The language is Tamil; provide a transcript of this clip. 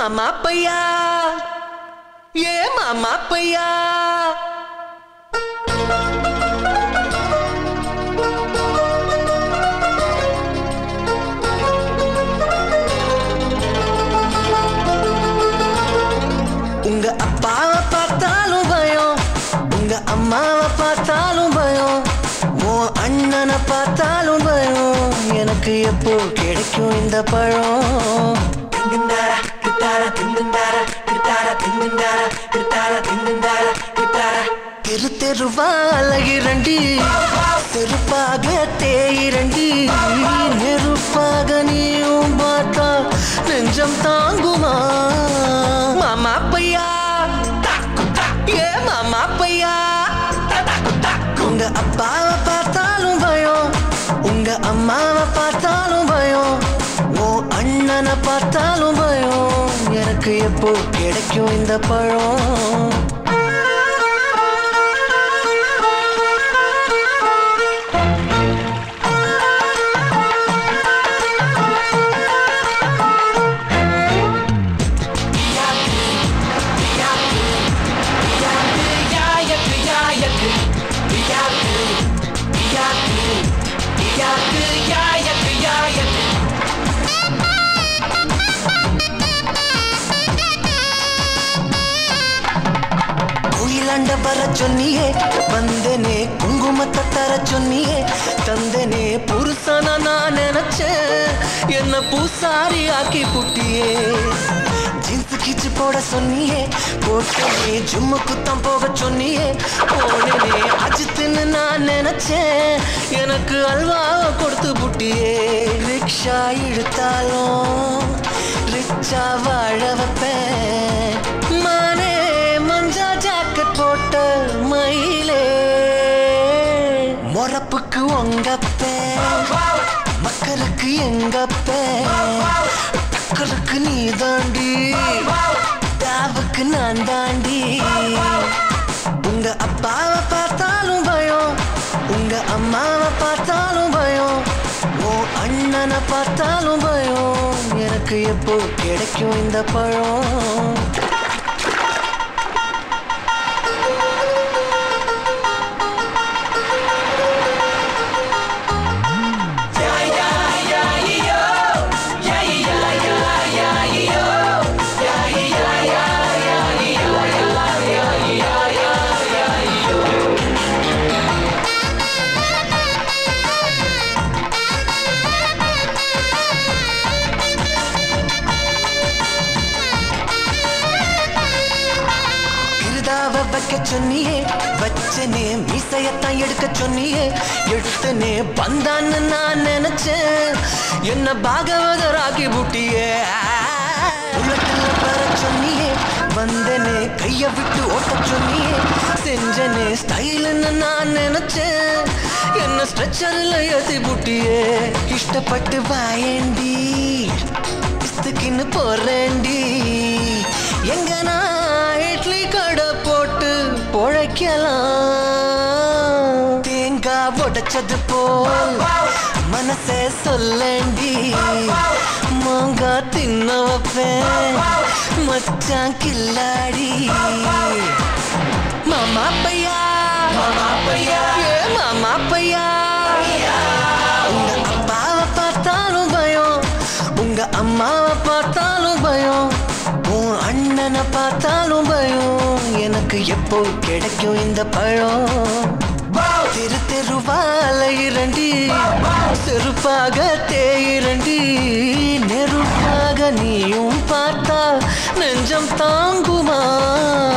மாமா பையா ஏ மாமா பையா உங்க அப்பாவை பார்த்தாலும் பயம் உங்க அம்மாவை பார்த்தாலும் பயம் உன் அண்ணனை பார்த்தாலும் பயம் எனக்கு எப்போ கிடைக்கும் இந்த பழம் திங்குந்தாரா, கிட்டாரா, திங்குந்தாரா, கிட்டாரா, திங்குந்தாரா, கிட்டாரா, திங்குந்தாரா, கிட்டாரா. தெரு தெருவா அழகிறண்டி செருப்பாக தேயிரண்டி நெருப்பாக நீயும் பார்த்தா நெஞ்சம் தாங்குமா மாமா பையா ஏ மாமா பையா உங்க அப்பாவை பார்த்தாலும் பயம் உங்க அம்மாவை பார்த்தாலும் பயம் உன் அண்ணனை பார்த்தாலும் பயம் எனக்கு எப்போ கிடைக்கும் இந்த பழம் கோயிலாண்ட வர சொன்னியே வந்தனே குங்குமத்தை தர சொன்னியே தந்தனே புருஷனா நான் நினைச்சேன் என்ன பூசாரி ஆக்கி புட்டியே ஜீன்ஸ் கிச்சு போட சொன்னியே போட்டனே ஜும்மு குத்தம் போக சொன்னியே போனேனே அஜித்துன்னு நான் நினைச்சேன் எனக்கு அல்வா கொடுத்து புட்டியே ரிக்ஷா இழுத்தாலும் ரிச்சா வாழ வைப்பேன் மானே மஞ்சா ஜாக்கெட் போட்ட மயிலே மொறப்புக்கு உங்கப்பே மக்களுக்கு எங்கப்பே டக்கருக்கு நீ தாண்டி தாவுக்கு நான் தாண்டி உங்க அப்பாவை பார்த்தாலும் பயம் உங்க அம்மாவை பார்த்தாலும் பயம் உன் அண்ணனை பார்த்தாலும் பயம் எனக்கு எப்போ கிடைக்கும் இந்த பழம் இருதாவ வைக்க சொன்னியே வச்சனே மீசையத்தான் எடுக்க சொன்னியே எடுத்தனே பந்தான்னு நான் நினைச்சேன் என்ன பாகவதராக்கி புட்டியே உள்ளத்துல வர சொன்னியே வந்தனே கைய விட்டு ஓட்ட சொன்னியே செஞ்சனே ஸ்டைலுன்னு நான் நினைச்சேன் என்ன ஸ்ட்ரெச்சர்ல ஏத்தி புட்டியே இஷ்டப்பட்டு வாயேண்டி இஸ்துக்குன்னு போறேண்டி எங்க நான் இட்லி கடை போட்டு பொழைக்கலாம் தேங்காய் உடைச்சது போல் மனசே சொல்லேண்டி மாங்காய் தின்ன வைப்பேன் மச்சான் கில்லாடி மாமா பையா மாமா பையா ஏ மாமா பையா உங்க அப்பாவை பார்த்தாலும் பயம் உங்க அம்மாவை பார்த்தாலும் பயம் உன் அண்ணனை பார்த்தாலும் பயம் எனக்கு எப்போ கிடைக்கும் இந்த பழம் தெரு தெருவால இரண்டி செருப்பாக தேயிரண்டி நெருப்பாக நீயும் பார்த்தா நெஞ்சம் தாங்குமா